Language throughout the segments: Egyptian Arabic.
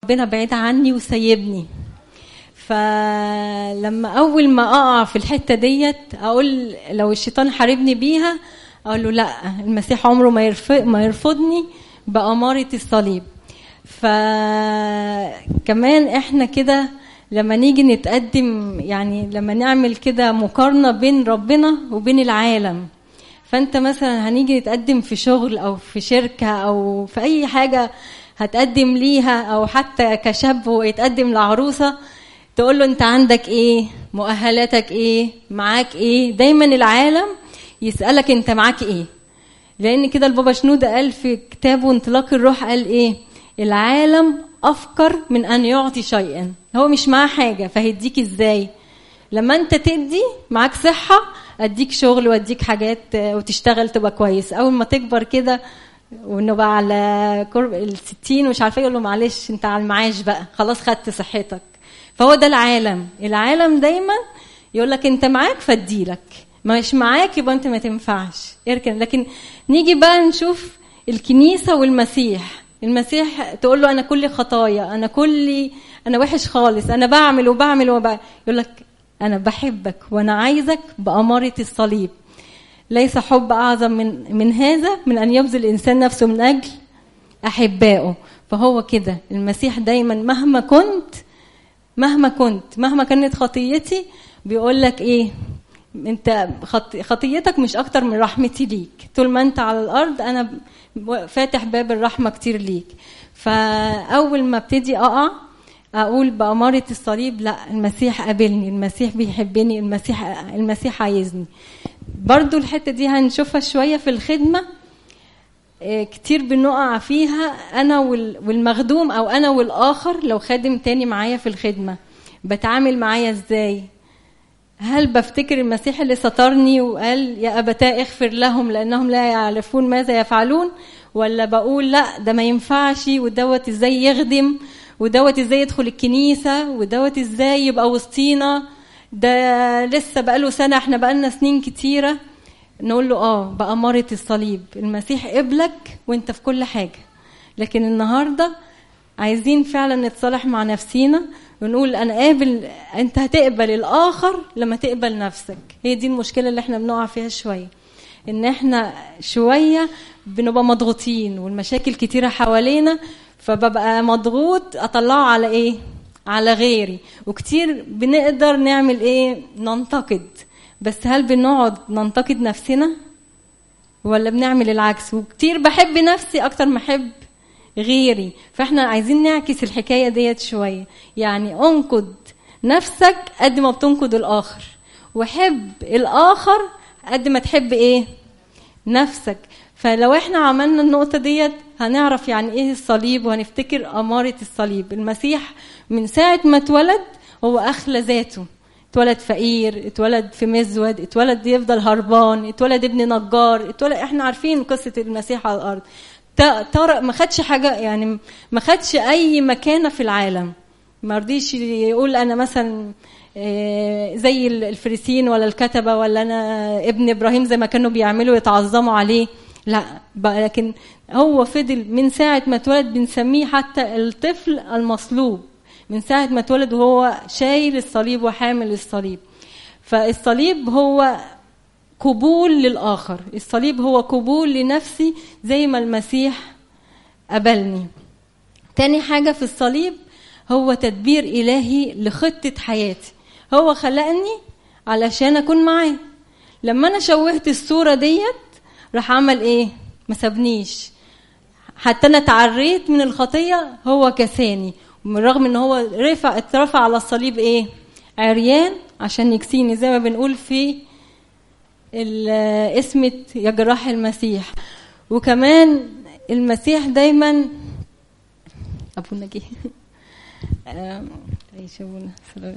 ربنا بعيد عني وسايبني فلما اول ما اقع في الحته ديت اقول لو الشيطان حاربني بيها اقول له لا المسيح عمره ما يرفض ما يرفضني بأمارة الصليب فكمان احنا كده لما نيجي نتقدم يعني لما نعمل كده مقارنة بين ربنا وبين العالم فانت مثلا هنيجي نتقدم في شغل او في شركة او في اي حاجة هتقدم ليها او حتى كشاب ويتقدم لعروسة تقول له انت عندك ايه مؤهلاتك ايه معاك ايه دايما العالم يسألك انت معاك ايه لان كده البابا شنودة قال في كتابه انطلاق الروح قال ايه العالم افكر من ان يعطي شيئا هو مش معاه حاجه فهيديك ازاي لما انت تدي معاك صحه اديك شغل واديك حاجات وتشتغل تبقى كويس اول ما تكبر كده ونبقى على قرب الستين ومش عارفه يقول له معلش انت على المعاش بقى خلاص خدت صحتك فهو ده العالم العالم دايما يقول لك انت معاك فاديلك مش معاك يبقى انت ما تنفعش اركن لكن نيجي بقى نشوف الكنيسه والمسيح المسيح تقول له انا كل خطايا انا كل انا وحش خالص انا بعمل وبعمل وبعمل يقول لك انا بحبك وانا عايزك باماره الصليب ليس حب اعظم من من هذا من ان يبذل الانسان نفسه من اجل احبائه فهو كده المسيح دايما مهما كنت مهما كنت مهما كانت خطيتي بيقول لك ايه انت خطيتك مش اكتر من رحمتي ليك طول ما انت على الارض انا فاتح باب الرحمه كتير ليك فاول ما ابتدي اقع اقول باماره الصليب لا المسيح قابلني المسيح بيحبني المسيح المسيح عايزني برضو الحته دي هنشوفها شويه في الخدمه كتير بنقع فيها انا والمخدوم او انا والاخر لو خادم تاني معايا في الخدمه بتعامل معايا ازاي هل بفتكر المسيح اللي سترني وقال يا أبتاه اغفر لهم لأنهم لا يعرفون ماذا يفعلون ولا بقول لا ده ما ينفعش ودوت ازاي يخدم ودوت ازاي يدخل الكنيسة ودوت ازاي يبقى وسطينا ده لسه بقاله سنة احنا بقالنا سنين كتيرة نقول له اه بأمارة الصليب المسيح قبلك وانت في كل حاجة لكن النهاردة عايزين فعلا نتصالح مع نفسينا ونقول انا قابل انت هتقبل الاخر لما تقبل نفسك هي دي المشكله اللي احنا بنقع فيها شويه ان احنا شويه بنبقى مضغوطين والمشاكل كتيره حوالينا فببقى مضغوط اطلعه على ايه على غيري وكتير بنقدر نعمل ايه ننتقد بس هل بنقعد ننتقد نفسنا ولا بنعمل العكس وكتير بحب نفسي اكتر ما احب غيري فاحنا عايزين نعكس الحكايه ديت شويه يعني انقد نفسك قد ما بتنقد الاخر وحب الاخر قد ما تحب ايه نفسك فلو احنا عملنا النقطه ديت هنعرف يعني ايه الصليب وهنفتكر اماره الصليب المسيح من ساعه ما اتولد هو اخلى ذاته اتولد فقير اتولد في مزود اتولد يفضل هربان اتولد ابن نجار اتولد احنا عارفين قصه المسيح على الارض ترى ما خدش حاجه يعني ما خدش اي مكانه في العالم ما رضيش يقول انا مثلا زي الفريسين ولا الكتبه ولا انا ابن ابراهيم زي ما كانوا بيعملوا يتعظموا عليه لا لكن هو فضل من ساعه ما اتولد بنسميه حتى الطفل المصلوب من ساعه ما اتولد وهو شايل الصليب وحامل الصليب فالصليب هو قبول للآخر الصليب هو قبول لنفسي زي ما المسيح قبلني تاني حاجة في الصليب هو تدبير إلهي لخطة حياتي هو خلقني علشان أكون معاه لما أنا شوهت الصورة ديت راح عمل إيه ما سابنيش حتى أنا تعريت من الخطية هو كساني من رغم ان هو رفع اترفع على الصليب ايه عريان عشان يكسيني زي ما بنقول في اسمة يا جراح المسيح وكمان المسيح دايما ابونا جه عيش ابونا صلوات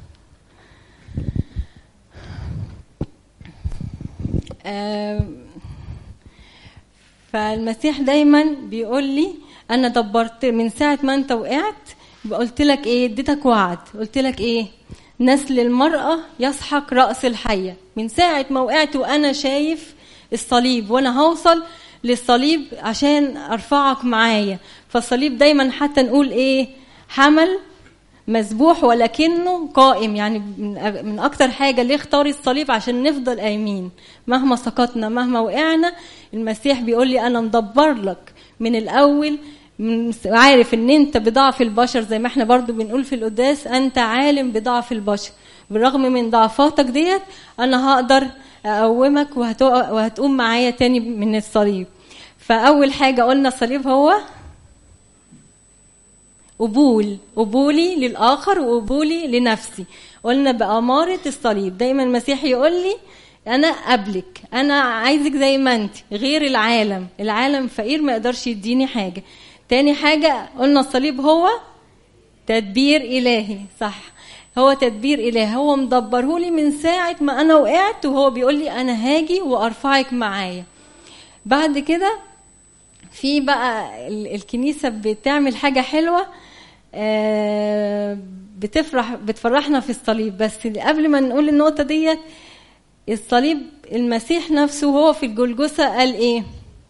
فالمسيح دايما بيقول لي انا دبرت من ساعه ما انت وقعت قلت لك ايه اديتك وعد قلت لك ايه نسل المرأة يسحق رأس الحية من ساعة ما وقعت وأنا شايف الصليب وأنا هوصل للصليب عشان أرفعك معايا فالصليب دايما حتى نقول إيه حمل مسبوح ولكنه قائم يعني من اكتر حاجه ليه اختار الصليب عشان نفضل قايمين مهما سقطنا مهما وقعنا المسيح بيقول لي انا مدبر لك من الاول عارف ان انت بضعف البشر زي ما احنا برضو بنقول في القداس انت عالم بضعف البشر بالرغم من ضعفاتك ديت انا هقدر اقومك وهتقوم معايا تاني من الصليب فاول حاجه قلنا الصليب هو قبول قبولي للاخر وقبولي لنفسي قلنا باماره الصليب دايما المسيح يقول لي انا قبلك انا عايزك زي ما انت غير العالم العالم فقير ما يقدرش يديني حاجه تاني حاجه قلنا الصليب هو تدبير الهي صح هو تدبير الهي هو مدبرهولي من ساعه ما انا وقعت وهو بيقول لي انا هاجي وارفعك معايا بعد كده في بقى الكنيسه بتعمل حاجه حلوه بتفرح بتفرحنا في الصليب بس قبل ما نقول النقطه ديت الصليب المسيح نفسه وهو في الجلجسة قال ايه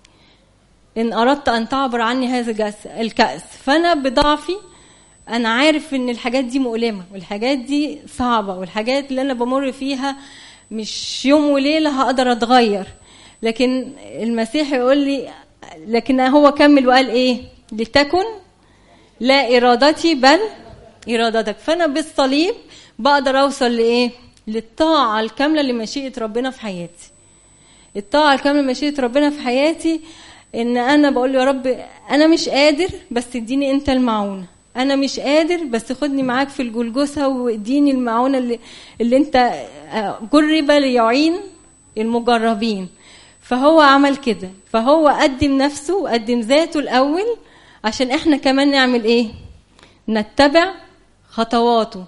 ان اردت ان تعبر عني هذا الكأس فانا بضعفي انا عارف ان الحاجات دي مؤلمة والحاجات دي صعبة والحاجات اللي انا بمر فيها مش يوم وليلة هقدر اتغير لكن المسيح يقول لي لكن هو كمل وقال ايه لتكن لا ارادتي بل ارادتك فانا بالصليب بقدر اوصل لايه للطاعة الكاملة لمشيئة ربنا في حياتي الطاعة الكاملة لمشيئة ربنا في حياتي ان انا بقول يا رب انا مش قادر بس اديني انت المعونة انا مش قادر بس خدني معاك في الجلجسة واديني المعونة اللي, اللي انت جرب ليعين المجربين فهو عمل كده فهو قدم نفسه وقدم ذاته الاول عشان احنا كمان نعمل ايه نتبع خطواته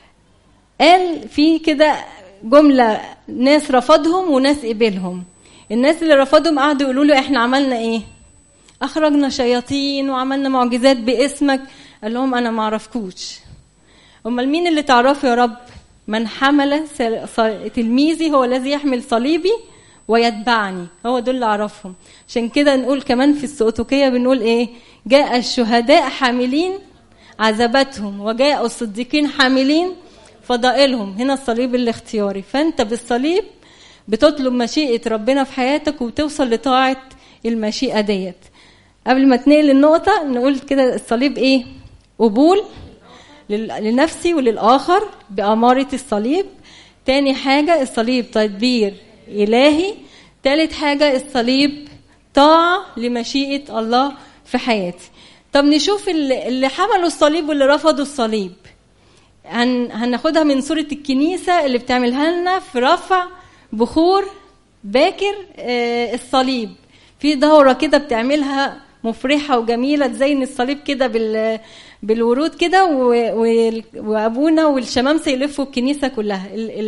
قال في كده جملة ناس رفضهم وناس قبلهم الناس اللي رفضهم قعدوا يقولوا له احنا عملنا ايه اخرجنا شياطين وعملنا معجزات باسمك قال لهم انا ما اعرفكوش امال مين اللي تعرفه يا رب من حمل تلميذي هو الذي يحمل صليبي ويتبعني هو دول اللي اعرفهم عشان كده نقول كمان في السؤتوكيه بنقول ايه جاء الشهداء حاملين عذبتهم وجاء الصديقين حاملين فضائلهم هنا الصليب الاختياري فانت بالصليب بتطلب مشيئة ربنا في حياتك وتوصل لطاعة المشيئة ديت قبل ما تنقل النقطة نقول كده الصليب ايه قبول لنفسي وللآخر بأمارة الصليب تاني حاجة الصليب تدبير إلهي تالت حاجة الصليب طاعة لمشيئة الله في حياتي طب نشوف اللي حملوا الصليب واللي رفضوا الصليب هن هناخدها من سورة الكنيسة اللي بتعملها لنا في رفع بخور باكر آه الصليب في دورة كده بتعملها مفرحة وجميلة تزين الصليب كده بال بالورود كده وابونا والشمامسه يلفوا الكنيسه كلها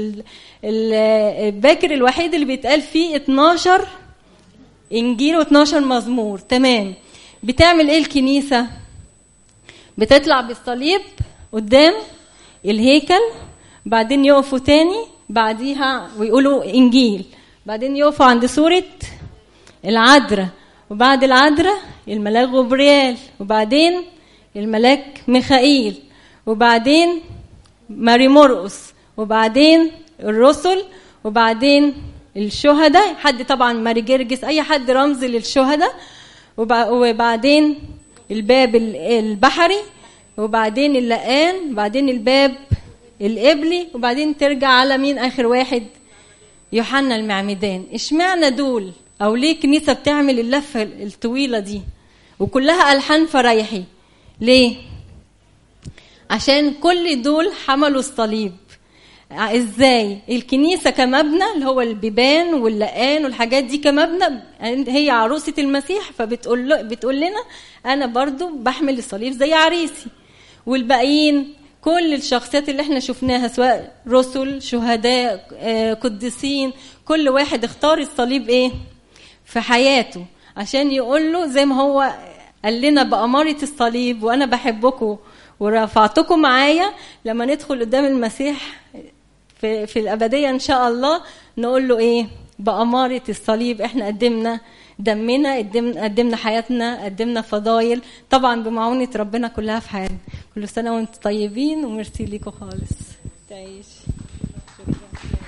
الباكر الوحيد اللي بيتقال فيه 12 انجيل و12 مزمور تمام بتعمل ايه الكنيسه بتطلع بالصليب قدام الهيكل بعدين يقفوا تاني بعديها ويقولوا انجيل بعدين يقفوا عند سوره العذراء وبعد العذراء الملاك غبريال وبعدين الملاك ميخائيل وبعدين ماري مرقس وبعدين الرسل وبعدين الشهداء حد طبعا ماري جرجس اي حد رمز للشهداء وبعدين الباب البحري وبعدين اللقان وبعدين الباب القبلي وبعدين ترجع على مين اخر واحد يوحنا المعمدان اشمعنى دول او ليه الكنيسه بتعمل اللفه الطويله دي وكلها الحان فرايحي ليه عشان كل دول حملوا الصليب ازاي الكنيسه كمبنى اللي هو البيبان واللقان والحاجات دي كمبنى هي عروسه المسيح فبتقول بتقول لنا انا برضو بحمل الصليب زي عريسي والباقيين كل الشخصيات اللي احنا شفناها سواء رسل شهداء قديسين كل واحد اختار الصليب ايه في حياته عشان يقول له زي ما هو قال لنا بأمارة الصليب وأنا بحبكم ورفعتكم معايا لما ندخل قدام المسيح في, في الأبدية إن شاء الله نقول له إيه بأمارة الصليب إحنا قدمنا دمنا قدمنا قدمنا حياتنا قدمنا فضايل طبعا بمعونه ربنا كلها في حياتنا كل سنه وانتم طيبين وميرسي ليكم خالص تعيش شكرا